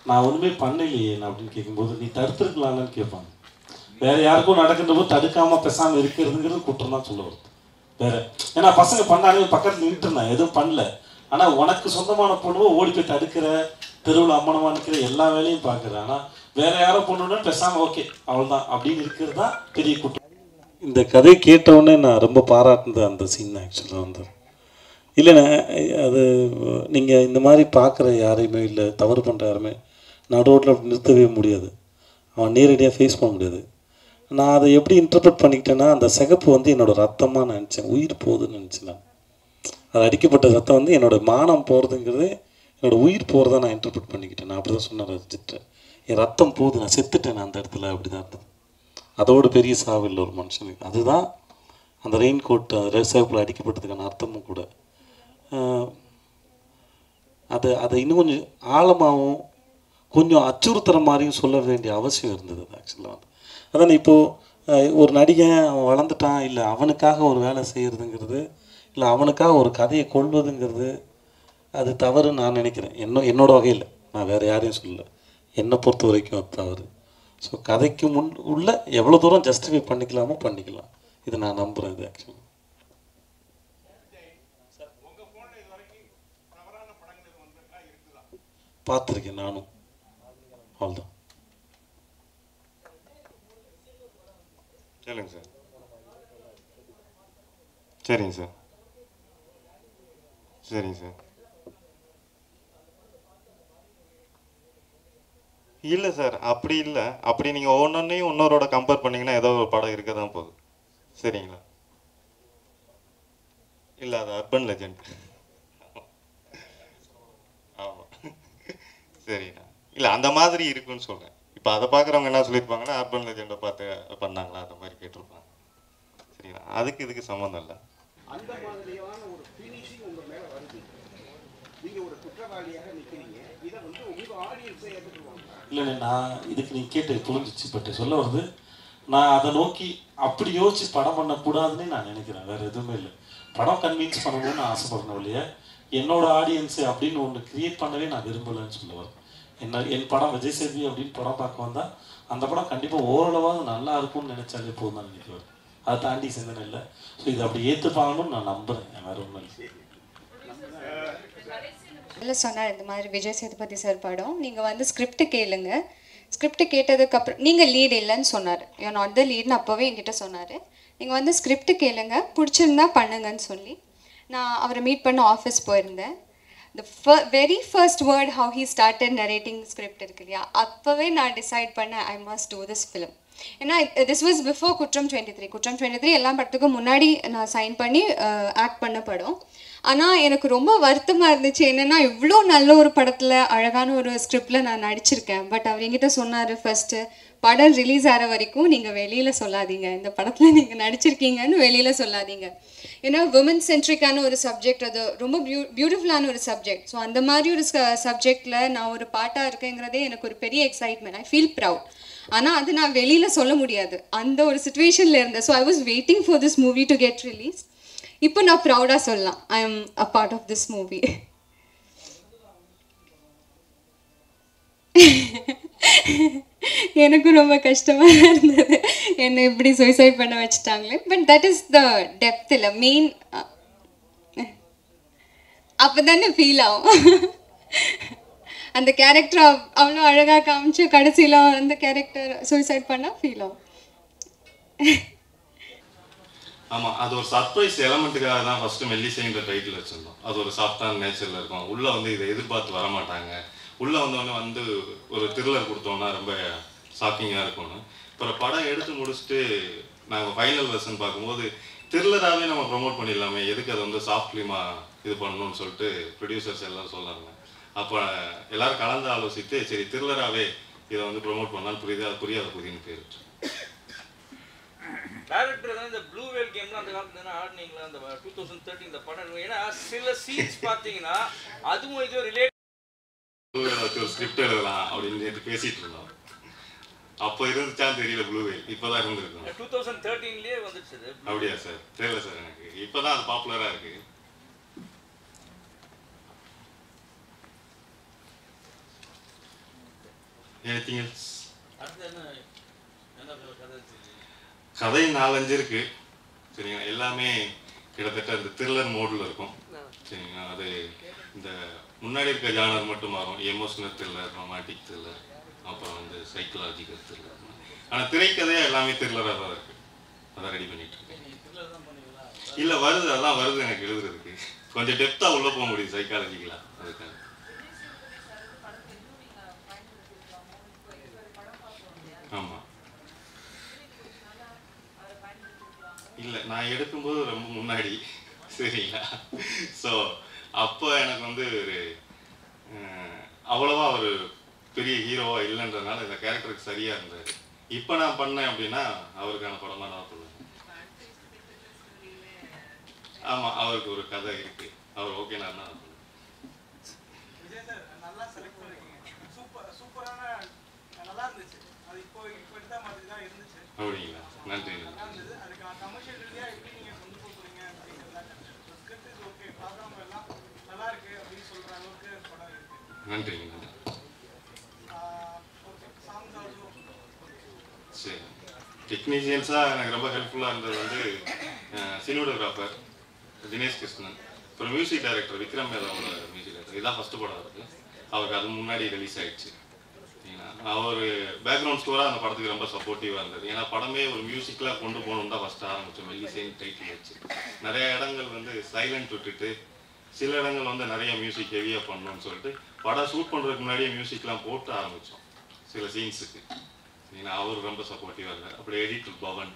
நான் ஒன்றுமே பண்ணலையே நான் அப்படின்னு கேட்கும்போது நீ தடுத்துருக்கலாம்னு கேட்பாங்க வேற யாருக்கும் நடக்கின்ற போது தடுக்காம பேசாம இருக்கிறதுங்கிறது குற்றம் தான் சொல்ல வருது வேற ஏன்னா பசங்க பண்ணாலே பக்கத்துல நின்றுட்டு இருந்தான் எதுவும் பண்ணல ஆனா உனக்கு சொந்தமான பொண்ணுவோ ஓடி போய் தடுக்கிற தெருவில் அம்மனமா நிற்கிற எல்லா வேலையும் பார்க்குற ஆனா வேற யாரோ பொண்ணுன்னா பேசாம ஓகே அவ்வளவுதான் அப்படின்னு இருக்கிறது தான் பெரிய குற்றம் இந்த கதை கேட்ட உடனே நான் ரொம்ப பாராட்டினது அந்த சீன் ஆக்சுவலாக வந்து இல்லைண்ணே அது நீங்கள் இந்த மாதிரி பார்க்குற யாரையுமே இல்லை தவறு பண்ணுற யாருமே நடுரோட்டில் அப்படி நிறுத்தவே முடியாது அவன் நேரடியாக ஃபேஸ் பண்ண முடியாது நான் அதை எப்படி இன்டர்பிரட் பண்ணிக்கிட்டேன்னா அந்த சிகப்பு வந்து என்னோட ரத்தமாக நினச்சேன் உயிர் போகுதுன்னு நினச்சேன் நான் அது அடிக்கப்பட்ட ரத்தம் வந்து என்னோட மானம் போகிறதுங்கிறது என்னோட உயிர் போகிறதா நான் இன்டர்பிரட் பண்ணிக்கிட்டேன் நான் அப்படி தான் சொன்னேன் ரசிச்சுட்டு என் ரத்தம் போகுது நான் செத்துட்டேன் நான் அந்த இடத்துல அப்படி தான் இருந்தது அதோட பெரிய சாவு இல்லை ஒரு மனுஷனுக்கு அதுதான் அந்த ரெயின் கோட் சிவப்பில் அடிக்கப்பட்டதுக்கான அர்த்தமும் கூட ஆஹ் அதை அதை இன்னும் கொஞ்சம் ஆழமாகவும் கொஞ்சம் அச்சுறுத்துற மாதிரியும் சொல்ல வேண்டிய அவசியம் இருந்தது ஆக்சுவலாக வந்து அதான் இப்போது ஒரு நடிகன் அவன் வளர்ந்துட்டான் இல்லை அவனுக்காக ஒரு வேலை செய்கிறதுங்கிறது இல்லை அவனுக்காக ஒரு கதையை கொள்வதுங்கிறது அது தவறுன்னு நான் நினைக்கிறேன் என்ன என்னோட வகையில் நான் வேறு யாரையும் சொல்லல என்னை பொறுத்த வரைக்கும் அது தவறு ஸோ கதைக்கு முன் உள்ள எவ்வளோ தூரம் ஜஸ்டிஃபை பண்ணிக்கலாமோ பண்ணிக்கலாம் இது நான் நம்புகிறேன் இது ஆக்சுவலி பார்த்துருக்கேன் நானும் அவ்வளோதான் கேளுங்க சார் சரிங்க சார் சரிங்க சார் இல்லை சார் அப்படி இல்லை அப்படி நீங்கள் ஒவ்வொன்றையும் இன்னொரோட கம்பேர் பண்ணீங்கன்னா ஏதோ ஒரு படம் இருக்க தான் போகுது சரிங்களா இல்லை அது அர்பன் லெஜெண்ட் ஆமாம் சரிண்ணா இல்லை அந்த மாதிரி இருக்குன்னு சொல்கிறேன் இப்போ அதை பார்க்குறவங்க என்ன சொல்லியிருப்பாங்கன்னா அர்பன் லெஜெண்டை பார்த்து பண்ணாங்களா அந்த மாதிரி கேட்டிருப்பாங்க சரிங்களா அதுக்கு இதுக்கு சம்மந்தம் இல்லை அந்த மாதிரியான ஒரு ஃபினிஷிங் உங்க மேல வருது நீங்க ஒரு குற்றவாளியாக நிக்கிறீங்க இதை வந்து உங்க ஆடியன்ஸை ஏற்றுக்குவாங்க இல்லைண்ணே நான் இதுக்கு நீ கேட்டு புரிஞ்சிச்சு பட் சொல்ல வருது நான் அதை நோக்கி அப்படி யோசிச்சு படம் பண்ணக்கூடாதுன்னு நான் நினைக்கிறேன் வேற எதுவுமே இல்லை படம் கன்வின்ஸ் பண்ணணும்னு நான் ஆசைப்படுறேன் இல்லையா என்னோட ஆடியன்ஸ் அப்படின்னு ஒன்று கிரியேட் பண்ணவே நான் விரும்பலைன்னு சொல்ல வரேன் என்ன என் படம் விஜய் சேதுபதி அப்படின்னு படம் பார்க்க வந்தா அந்த படம் கண்டிப்பாக ஓரளவாவது நல்லா இருக்கும்னு நினைச்சாலே போதும் தான் நினைக்கிறேன் அதை தாண்டி சிந்தனை இல்லை ஸோ இதை அப்படி ஏற்றுப்பாங்கன்னு நான் நம்புறேன் வேற ஒன்றும் இல்லை இல்லை சொன்னார் இந்த மாதிரி விஜய் சேதுபதி சார் படம் நீங்கள் வந்து ஸ்கிரிப்ட் கேளுங்க ஸ்கிரிப்ட் கேட்டதுக்கப்புறம் நீங்கள் லீட் இல்லைன்னு சொன்னார் யூ நாட் த லீட்னு அப்போவே என்கிட்ட சொன்னார் நீங்கள் வந்து ஸ்கிரிப்ட் கேளுங்க பிடிச்சிருந்தா பண்ணுங்கன்னு சொல்லி நான் அவரை மீட் பண்ண ஆஃபீஸ் போயிருந்தேன் the very first word how he started narrating script இருக்கு இல்லையா அப்போவே நான் டிசைட் பண்ணேன் I must do this film ஏன்னா this was before Kuttram twenty three Kuttram twenty three எல்லா படத்துக்கும் முன்னாடி நான் சைன் பண்ணி ஆக்ட் பண்ண படம் ஆனால் எனக்கு ரொம்ப வருத்தமாக இருந்துச்சு என்னென்னா இவ்வளோ நல்ல ஒரு படத்தில் அழகான ஒரு ஸ்கிரிப்டில் நான் நடிச்சிருக்கேன் பட் அவர் என்கிட்ட சொன்னார் ஃபஸ்ட்டு படம் ரிலீஸ் ஆகிற வரைக்கும் நீங்கள் வெளியில் சொல்லாதீங்க இந்த படத்தில் நீங்கள் நடிச்சிருக்கீங்கன்னு வெளியில் சொல்லாதீங்க ஏன்னா விமன் சென்ட்ரிக்கான ஒரு சப்ஜெக்ட் அது ரொம்ப பியூ பியூட்டிஃபுல்லான ஒரு சப்ஜெக்ட் ஸோ அந்த மாதிரி ஒரு சப்ஜெக்டில் நான் ஒரு பாட்டாக இருக்கேங்கிறதே எனக்கு ஒரு பெரிய எக்ஸைட்மெண்ட் ஐ ஃபீல் ப்ரவுட் ஆனால் அது நான் வெளியில் சொல்ல முடியாது அந்த ஒரு சுச்சுவேஷனில் இருந்தேன் so I was waiting for this movie to get release இப்போ நான் ப்ரௌடாக சொல்லலாம் I am a part of this movie எனக்கும் ரொம்ப கஷ்டமாக இருந்தது என்னை இப்படி சூசைட் பண்ண வச்சுட்டாங்களே but that is the depth இல்லை மெயின் அப்போ தானே ஃபீல் ஆகும் அந்த கேரக்டர் அவ்வளோ அழகாக காமிச்சு கடைசியில் அந்த கேரக்டர் சூசைட் பண்ணால் ஃபீல் ஆகும் ஆமாம் அது ஒரு சர்ப்ரைஸ் எலமெண்ட்டுக்காக தான் ஃபஸ்ட்டு மெல்லிசைன்ற டைட்டில் வச்சுருந்தோம் அது ஒரு சாஃப்டான நேச்சரில் இருக்கும் உள்ளே வந்து இதை எதிர்பார்த்து வர மாட்டாங்க உள்ளே வந்தோடனே வந்து ஒரு த்ரில்லர் கொடுத்தோன்னா ரொம்ப ஷாக்கிங்காக இருக்கும்னு அப்புறம் படம் எடுத்து முடிச்சுட்டு நாங்கள் ஃபைனல் வெர்ஷன் பார்க்கும்போது த்ரில்லராகவே நம்ம ப்ரொமோட் பண்ணிடலாமே எதுக்கு அதை வந்து சாஃப்ட் ஃபிலிமாக இது பண்ணணும்னு சொல்லிட்டு ப்ரொடியூசர்ஸ் எல்லாரும் சொன்னாங்க அப்போ எல்லாரும் கலந்து ஆலோசித்து சரி த்ரில்லராகவே இதை வந்து ப்ரொமோட் பண்ணாலும் புரியுதா புரியாத புதின்னு பேர் டேரக்டர் தான் இந்த ப்ளூ வேல் கேம்ல அந்த காலத்துல தானே ஆடினீங்களா அந்த டூ தௌசண்ட் தேர்ட்டின் இந்த படம் இருக்கும். ஏன்னா சில சீன்ஸ் பார்த்தீங்கன்னா அதுவும் இது ரிலேட் ப்ளூவேல வச்சு ஒரு ஸ்கிரிப்ட் எழுதலாம் அப்படின்னு நேற்று பேசிட்டு இருந்தோம் அப்போ இருந்துச்சான்னு தெரியல ப்ளூவேல் இப்போதான் இருந்திருக்கும் டூ தௌசண்ட் தேர்ட்டீன்லேயே வந்துடுச்சு அது அப்படியா சார் தெரியல சார் எனக்கு இப்போதான் அது பாப்புலராக இருக்கு எனிதிங் எல்ஸ் அடுத்து என்ன என்ன கதை வச்சிருக்கீங்க? கதை நாலஞ்சு இருக்கு சரிங்களா எல்லாமே கிட்டத்தட்ட இந்த த்ரில்லர் மோடில் இருக்கும் சரிங்களா அது இந்த முன்னாடி இருக்க ஜானர் மட்டும் மாறும் எமோஷனல் த்ரில்லர் ரொமாட்டிக் த்ரில்லர் அப்புறம் வந்து சைக்கலாஜிக்கல் த்ரில்லர் ஆனால் திரைக்கதையே எல்லாமே த்ரில்லராக தான் இருக்கு அதான் ரெடி பண்ணிட்டு இருக்கேன் நீங்க thriller தான் பண்ணுவீங்களா? இல்லை வருது அதெல்லாம் வருது எனக்கு எழுதுறதுக்கு கொஞ்சம் டெப்த்தாக உள்ளே போக முடியுது சைக்காலஜிக்கலாக அதுக்காக ஆமாம் இல்லை நான் எடுக்கும்போது ரொம்ப முன்னாடி சரிங்களா ஸோ அப்போ எனக்கு வந்து ஒரு அஹ், அவ்வளவா ஒரு பெரிய ஹீரோவா இல்லைன்றதுனால இந்த கேரக்டருக்கு சரியா இருந்தார் இப்போ நான் பண்ணேன் அப்படின்னா அவருக்கான படமா நான் பண்ணுவேன் ஆமா அவருக்கு ஒரு கதை இருக்கு அவர் ஓகே நான் தான் பண்ணுவேன் விஜய் சார் நல்லா செலக்ட் பண்ணிருக்கீங்க சூப்பர் சூப்பரான நல்லா இருந்துச்சு அது இப்போ இப்போ எடுத்த மாதிரி தான் இருந்துச்சு அப்படிங்களா நன்றி நல்லா நன்றி இருந்தது அதுக்கு கமர்ஷியல் ரீதியா எப்படி நீங்க கொண்டு போக போறீங்க அப்படிங்கிறத ஸ்கிரிப்ட் இஸ் ஓகே பார்க்குறவங்க எல்லாம் நல்லா இருக்கு அப்படின்னு சொல்ற அளவுக்கு படம் இருக்கு நன்றிங்க நன்றி ஓகே சாங்ஸ் ஆல்சோ சரி டெக்னீஷியன்ஸாக எனக்கு ரொம்ப ஹெல்ப்ஃபுல்லாக இருந்தது வந்து சினிமோட்டோகிராஃபர் தினேஷ் கிருஷ்ணன் அப்புறம் மியூசிக் டைரக்டர் விக்ரம் மேதாவோட மியூசிக் டைரக்டர் இதான் ஃபஸ்ட்டு படம் அவருக்கு அவருக்கு அது முன்னாடி ரிலீஸ் ஆயிடுச்சு சரிங்களா அவர் பேக்ரவுண்ட் ஸ்கோராக அந்த படத்துக்கு ரொம்ப சப்போர்ட்டிவாக இருந்தது ஏன்னா படமே ஒரு மியூசிக்கில் கொண்டு போகணும் தான் ஃபஸ்ட்டு ஆரம்பித்தோம் மெல்லிசைன் டைட்டில் வச்சு நிறைய இடங்கள் வந்து சைலண்ட் விட்டுட்டு சில இடங்கள் வந்து நிறைய மியூசிக் ஹெவியாக பண்ணணும்னு சொல்லிட்டு படம் ஷூட் பண்ணுறதுக்கு முன்னாடியே மியூசிக்லாம் போட்டு ஆரம்பித்தோம் சில சீன்ஸுக்கு ஏன்னா அவர் ரொம்ப சப்போர்ட்டிவாக இருந்தார் அப்புறம் எடிட்டர் பவன்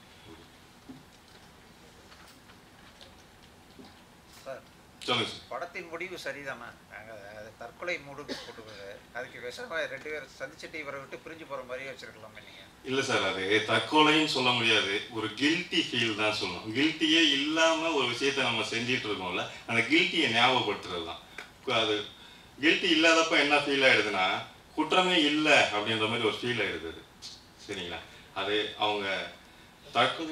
சார் சொல்லுங்க சார் படத்தின் முடிவு சரிதானே நாங்கள் அது தற்கொலை மூடுக்கு போட்டு அதுக்கு விஷமா ரெண்டு பேர் சந்திச்சுட்டு இவரை விட்டு பிரிஞ்சு போகிற மாதிரியே வச்சிருக்கலாமே நீங்கள் இல்ல சார் அது தற்கொலைன்னு சொல்ல முடியாது ஒரு கில்ட்டி ஃபீல் தான் சொல்லணும் கில்ட்டியே இல்லாம ஒரு விஷயத்தை நம்ம செஞ்சிட்டு இருக்கோம்ல அந்த கில்ட்டியை ஞாபகப்படுத்துறது தான் அது கில்ட்டி இல்லாதப்ப என்ன ஃபீல் ஆயிடுதுன்னா குற்றமே இல்லை அப்படின்ற மாதிரி ஒரு ஃபீல் ஆயிடுது அது சரிங்களா அது அவங்க தற்கொலை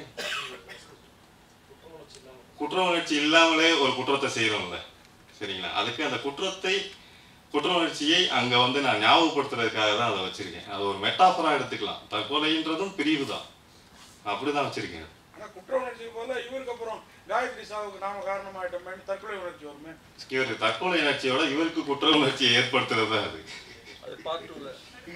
குற்ற உணர்ச்சி இல்லாமலே ஒரு குற்றத்தை செய்யறோம்ல சரிங்களா அதுக்கு அந்த குற்றத்தை குற்ற உணர்ச்சியை அங்க வந்து நான் ஞாபகப்படுத்துறதுக்காக தான் அதை வச்சிருக்கேன் அது ஒரு மெட்டாஃபரா எடுத்துக்கலாம் தற்கொலைன்றதும் பிரிவு தான் அப்படிதான் வச்சிருக்கேன் ஆனா குற்ற உணர்ச்சி போல இவருக்கு அப்புறம் காயத்ரி சாவுக்கு நாம காரணமாயிட்டோமே தற்கொலை உணர்ச்சி வருமே இவருக்கு தற்கொலை உணர்ச்சியோட இவருக்கு குற்ற உணர்ச்சியை ஏற்படுத்துறது தான் அது அது பார்ட் டூல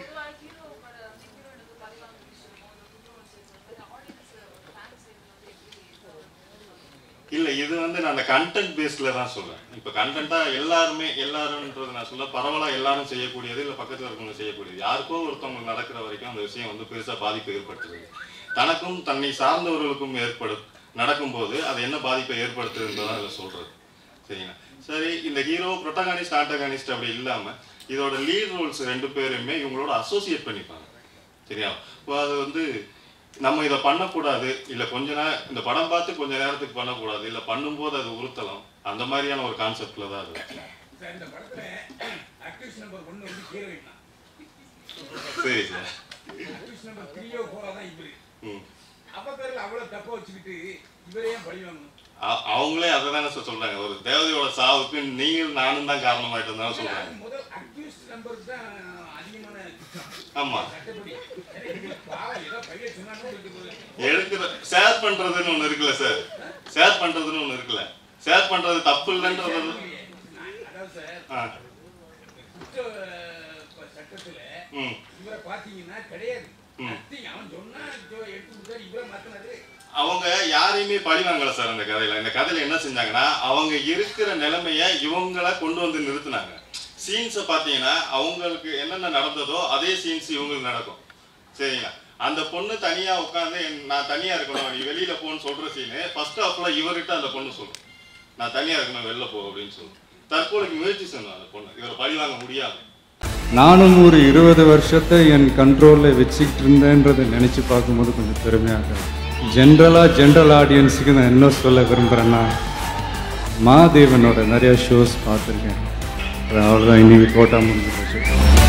இல்ல இது வந்து நான் அந்த கண்டென்ட் பேஸ்ல தான் சொல்றேன் இப்ப கண்டென்ட்டா எல்லாருமே எல்லாரும்ன்றது நான் சொல்ல பரவலா எல்லாரும் செய்யக்கூடியது இல்ல பக்கத்துல இருக்கவங்க செய்யக்கூடியது யாருக்கோ ஒருத்தவங்க நடக்கிற வரைக்கும் அந்த விஷயம் வந்து பெருசா பாதிப்பை ஏற்படுத்துது தனக்கும் தன்னை சார்ந்தவர்களுக்கும் ஏற்படு நடக்கும்போது அது என்ன பாதிப்பை ஏற்படுத்துதுன்றதான் அதுல சொல்றது சரிங்களா சரி இந்த ஹீரோ ப்ரொட்டகானிஸ்ட் ஆண்டகானிஸ்ட் அப்படி இல்லாம இதோட லீட் ரோல்ஸ் ரெண்டு பேருமே இவங்களோட அசோசியேட் பண்ணிப்பாங்க சரியா இப்போ அது வந்து நம்ம இதை பண்ணக்கூடாது இல்லை கொஞ்ச நேரம் இந்த படம் பார்த்து கொஞ்ச நேரத்துக்கு பண்ணக்கூடாது இல்லை பண்ணும்போது அது உறுத்தலாம் அந்த மாதிரியான ஒரு கான்செப்ட்ல தான் அது சார் இந்த படத்துல அக்யூஸ் நம்பர் ஒன்னு வந்து ஹீரோயின் தான் சரி சார் அக்யூஸ் நம்பர் த்ரீயோ ஃபோரோ தான் இவரு ம் அப்ப பேர்ல அவ்வளவு தப்ப வச்சுக்கிட்டு இவரே ஏன் பழி வாங்கணும் அ- அவங்களே அதை தானே சார் சொல்றாங்க ஒரு தேவதையோட சாவுக்கு நீங்கள் நானும் தான் காரணமாயிட்டு தான் சொல்றாங்க அது முதல் அக்யூஸ் நம்பர் தான் அதிகமான குற்றம். ஆமா சட்டப்படி ஏன்னா, பாவம் ஏதோ பையன் சொன்னான்னு சொல்லிட்டு போகுது. எடுக்கிற ஷேர் பண்றதுன்னு ஒண்ணு இருக்குல்ல சார் ஷேர் பண்றதுன்னு ஒண்ணு இருக்குல்ல ஷேர் பண்றது தப்பு இல்லைன்றது அதாவது சார் ஆ குற்ற அஹ், சட்டத்துல ம் இவரை பாத்தீங்கன்னா கிடையாது ம். Nothing. அவன் சொன்னா ஜோ- எடுத்து கொடுத்தாரு இவரை மாத்தினாரு அவங்க யாரையுமே பழி வாங்கல சார் அந்த கதையில இந்த கதையில என்ன செஞ்சாங்கன்னா அவங்க இருக்கிற நிலைமைய இவங்கள கொண்டு வந்து நிறுத்துனாங்க சீன்ஸை பார்த்தீங்கன்னா அவங்களுக்கு என்னென்ன நடந்ததோ அதே சீன்ஸ் இவங்களுக்கு நடக்கும் சரிங்களா அந்த பொண்ணு தனியா உட்காந்து நான் தனியா இருக்கணும் நீ வெளியில போன்னு சொல்ற சீனு ஃபர்ஸ்ட் ஹாஃப்ல இவர்கிட்ட அந்த பொண்ணு சொல்லும் நான் தனியா இருக்கணும் வெளில போ அப்படின்னு சொல்லும் தற்கொலைக்கு முயற்சி செய்யணும் அந்த பொண்ணு இவரை பழி வாங்க முடியாது நானும் ஒரு இருபது வருஷத்தை என் கண்ட்ரோலில் வச்சுக்கிட்டு இருந்தேன்றதை நினச்சி பார்க்கும்போது கொஞ்சம் பெருமையாக ஜென்ரலாக ஜென்ரல் ஆடியன்ஸுக்கு நான் என்ன சொல்ல விரும்புகிறேன்னா மாதேவனோட நிறையா ஷோஸ் பார்த்துருக்கேன் அது அவ்வளோதான் இன்னைக்கு போட்டால் முடிஞ்சு போச்சு